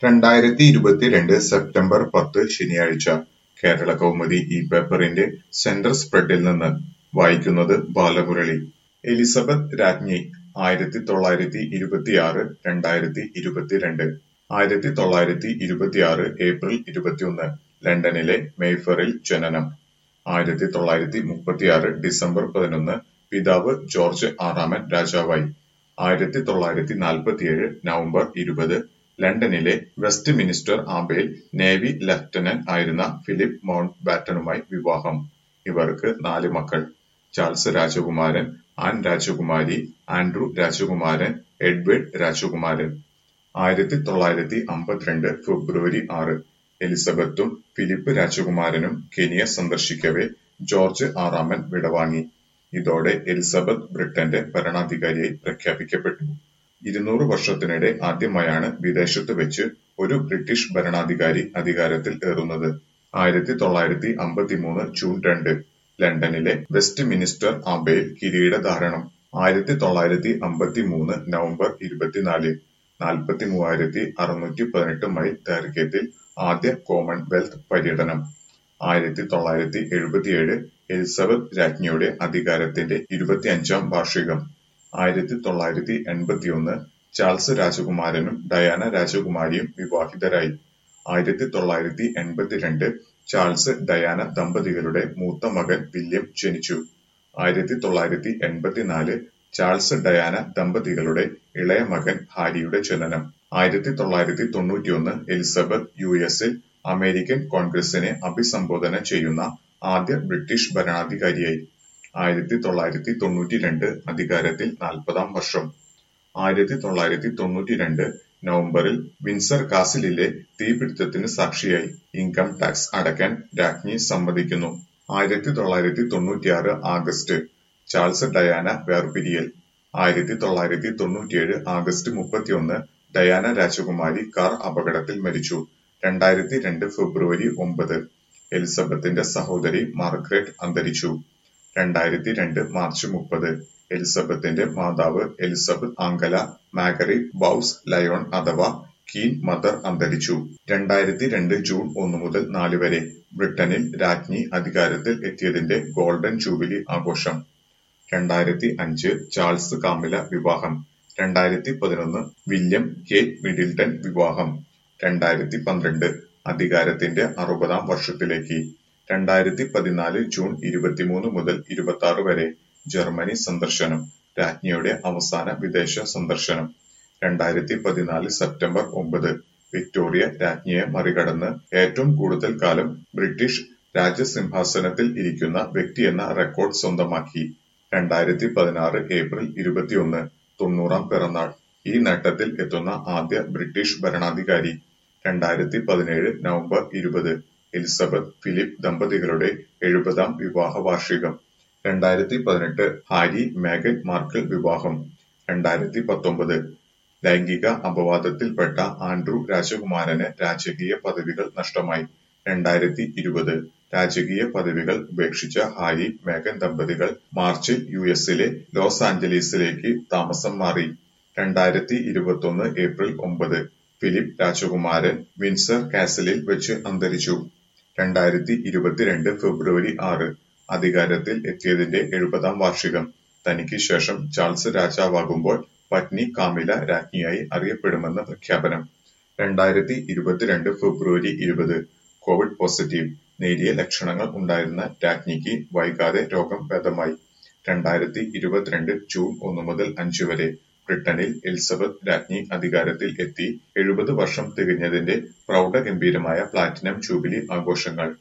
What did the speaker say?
രണ്ടായിരത്തി ഇരുപത്തിരണ്ട് സെപ്റ്റംബർ പത്ത് ശനിയാഴ്ച കേരളകൗമുദി ഈ പേപ്പറിന്റെ സെന്റർ സ്പ്രെഡിൽ നിന്ന് വായിക്കുന്നത് ബാലമുരളി എലിസബത്ത് രാജ്ഞി ആയിരത്തി തൊള്ളായിരത്തി ഇരുപത്തിയാറ് രണ്ടായിരത്തി ഇരുപത്തിരണ്ട് ആയിരത്തി തൊള്ളായിരത്തി ഇരുപത്തിയാറ് ഏപ്രിൽ ഇരുപത്തിയൊന്ന് ലണ്ടനിലെ മെയ്ഫറിൽ ജനനം ആയിരത്തി തൊള്ളായിരത്തി മുപ്പത്തിയാറ് ഡിസംബർ പതിനൊന്ന് പിതാവ് ജോർജ് ആറാമൻ രാജാവായി ആയിരത്തി തൊള്ളായിരത്തി നാൽപ്പത്തിയേഴ് നവംബർ ഇരുപത് ലണ്ടനിലെ വെസ്റ്റ് മിനിസ്റ്റർ ആബയിൽ നേവി ലഫ്റ്റനന്റ് ആയിരുന്ന ഫിലിപ്പ് മൗണ്ട് ബാറ്റനുമായി വിവാഹം ഇവർക്ക് നാല് മക്കൾ ചാൾസ് രാജകുമാരൻ ആൻ രാജകുമാരി ആൻഡ്രു രാജകുമാരൻ എഡ്വേർഡ് രാജകുമാരൻ ആയിരത്തി തൊള്ളായിരത്തി അമ്പത്തിരണ്ട് ഫെബ്രുവരി ആറ് എലിസബത്തും ഫിലിപ്പ് രാജകുമാരനും കെനിയ സന്ദർശിക്കവെ ജോർജ് ആറാമൻ വിടവാങ്ങി ഇതോടെ എലിസബത്ത് ബ്രിട്ടന്റെ ഭരണാധികാരിയായി പ്രഖ്യാപിക്കപ്പെട്ടു ഇരുന്നൂറ് വർഷത്തിനിടെ ആദ്യമായാണ് വിദേശത്ത് വെച്ച് ഒരു ബ്രിട്ടീഷ് ഭരണാധികാരി അധികാരത്തിൽ ഏറുന്നത് ആയിരത്തി തൊള്ളായിരത്തി അമ്പത്തിമൂന്ന് ജൂൺ രണ്ട് ലണ്ടനിലെ വെസ്റ്റ് മിനിസ്റ്റർ ആബയിൽ കിരീടധാരണം ആയിരത്തി തൊള്ളായിരത്തി അമ്പത്തിമൂന്ന് നവംബർ ഇരുപത്തിനാല് നാൽപ്പത്തി മൂവായിരത്തി അറുന്നൂറ്റി പതിനെട്ട് മൈൽ ദൈർഘ്യത്തിൽ ആദ്യ കോമൺവെൽത്ത് പര്യടനം ആയിരത്തി തൊള്ളായിരത്തി എഴുപത്തിയേഴ് എലിസബത്ത് രാജ്ഞിയുടെ അധികാരത്തിന്റെ ഇരുപത്തിയഞ്ചാം വാർഷികം ആയിരത്തി തൊള്ളായിരത്തി എൺപത്തിയൊന്ന് ചാൾസ് രാജകുമാരനും ഡയാന രാജകുമാരിയും വിവാഹിതരായി ആയിരത്തി തൊള്ളായിരത്തി എൺപത്തിരണ്ട് ചാൾസ് ഡയാന ദമ്പതികളുടെ മൂത്ത മകൻ വില്യം ജനിച്ചു ആയിരത്തി തൊള്ളായിരത്തി എൺപത്തിനാല് ചാൾസ് ഡയാന ദമ്പതികളുടെ ഇളയ മകൻ ഹാരിയുടെ ജനനം ആയിരത്തി തൊള്ളായിരത്തി തൊണ്ണൂറ്റിയൊന്ന് എലിസബത്ത് യു എസിൽ അമേരിക്കൻ കോൺഗ്രസിനെ അഭിസംബോധന ചെയ്യുന്ന ആദ്യ ബ്രിട്ടീഷ് ഭരണാധികാരിയായി ആയിരത്തി തൊള്ളായിരത്തി തൊണ്ണൂറ്റി രണ്ട് അധികാരത്തിൽ നാൽപ്പതാം വർഷം ആയിരത്തി തൊള്ളായിരത്തി തൊണ്ണൂറ്റി രണ്ട് നവംബറിൽ വിൻസർ കാസിലിലെ തീപിടുത്തത്തിന് സാക്ഷിയായി ഇൻകം ടാക്സ് അടയ്ക്കാൻ രാജ്ഞി സമ്മതിക്കുന്നു ആയിരത്തി തൊള്ളായിരത്തി തൊണ്ണൂറ്റിയാറ് ആഗസ്റ്റ് ചാൾസ് ഡയാന വേർപിരിയൽ ആയിരത്തി തൊള്ളായിരത്തി തൊണ്ണൂറ്റിയേഴ് ആഗസ്റ്റ് മുപ്പത്തിയൊന്ന് ഡയാന രാജകുമാരി കാർ അപകടത്തിൽ മരിച്ചു രണ്ടായിരത്തി രണ്ട് ഫെബ്രുവരി ഒമ്പത് എലിസബത്തിന്റെ സഹോദരി മാർഗ്രറ്റ് അന്തരിച്ചു രണ്ടായിരത്തി രണ്ട് മാർച്ച് മുപ്പത് എലിസബത്തിന്റെ മാതാവ് Elizabeth Angela Marguerite Bowes Lyon അഥവാ കീൻ മദർ അന്തരിച്ചു രണ്ടായിരത്തി രണ്ട് ജൂൺ ഒന്ന് മുതൽ നാല് വരെ ബ്രിട്ടനിൽ രാജ്ഞി അധികാരത്തിൽ എത്തിയതിന്റെ ഗോൾഡൻ ജൂബിലി ആഘോഷം രണ്ടായിരത്തി അഞ്ച് ചാൾസ് കാമില വിവാഹം രണ്ടായിരത്തി പതിനൊന്ന് വില്യം കേറ്റ് മിഡിൽട്ടൺ വിവാഹം രണ്ടായിരത്തി പന്ത്രണ്ട് അധികാരത്തിന്റെ അറുപതാം വർഷത്തിലേക്ക് രണ്ടായിരത്തി പതിനാല് ജൂൺ ഇരുപത്തിമൂന്ന് മുതൽ ഇരുപത്തി ആറ് വരെ ജർമ്മനി സന്ദർശനം രാജ്ഞിയുടെ അവസാന വിദേശ സന്ദർശനം രണ്ടായിരത്തി പതിനാല് സെപ്റ്റംബർ ഒമ്പത് വിക്ടോറിയ രാജ്ഞിയെ മറികടന്ന് ഏറ്റവും കൂടുതൽ കാലം ബ്രിട്ടീഷ് രാജസിംഹാസനത്തിൽ ഇരിക്കുന്ന വ്യക്തിയെന്ന റെക്കോർഡ് സ്വന്തമാക്കി രണ്ടായിരത്തി പതിനാറ് ഏപ്രിൽ ഇരുപത്തിയൊന്ന് തൊണ്ണൂറാം പിറന്നാൾ ഈ നേട്ടത്തിൽ എത്തുന്ന ആദ്യ ബ്രിട്ടീഷ് ഭരണാധികാരി രണ്ടായിരത്തി പതിനേഴ് നവംബർ ഇരുപത് എലിസബത്ത് ഫിലിപ്പ് ദമ്പതികളുടെ എഴുപതാം വിവാഹ വാർഷികം രണ്ടായിരത്തി പതിനെട്ട് ഹാരി മേഗൻ മാർക്കിൾ വിവാഹം രണ്ടായിരത്തി പത്തൊമ്പത് ലൈംഗിക അപവാദത്തിൽപ്പെട്ട ആൻഡ്രു രാജകുമാരന് രാജകീയ പദവികൾ നഷ്ടമായി രണ്ടായിരത്തി ഇരുപത് രാജകീയ പദവികൾ ഉപേക്ഷിച്ച ഹാരി മേഗൻ ദമ്പതികൾ മാർച്ചിൽ യു എസിലെ ലോസ് ആഞ്ചലീസിലേക്ക് താമസം മാറി രണ്ടായിരത്തി ഇരുപത്തൊന്ന് ഏപ്രിൽ ഒമ്പത് ഫിലിപ്പ് രാജകുമാരൻ വിൻസർ കാസലിൽ വെച്ച് അന്തരിച്ചു രണ്ടായിരത്തി ഇരുപത്തിരണ്ട് ഫെബ്രുവരി ആറ് അധികാരത്തിൽ എത്തിയതിന്റെ എഴുപതാം വാർഷികം തനിക്ക് ശേഷം ചാൾസ് രാജാവാകുമ്പോൾ പത്നി കാമില രാജ്ഞിയായി അറിയപ്പെടുമെന്ന് പ്രഖ്യാപനം രണ്ടായിരത്തി ഇരുപത്തിരണ്ട് ഫെബ്രുവരി ഇരുപത് കോവിഡ് പോസിറ്റീവ് നേരിയ ലക്ഷണങ്ങൾ ഉണ്ടായിരുന്ന രാജ്ഞിക്ക് വൈകാതെ രോഗം ഭേദമായി രണ്ടായിരത്തി ഇരുപത്തിരണ്ട് ജൂൺ ഒന്ന് മുതൽ അഞ്ച് വരെ ബ്രിട്ടനിൽ എലിസബത്ത് രാജ്ഞി അധികാരത്തിൽ എത്തി എഴുപത് വർഷം തികഞ്ഞതിന്റെ പ്രൗഢഗംഭീരമായ പ്ലാറ്റിനം ജൂബിലി ആഘോഷങ്ങൾ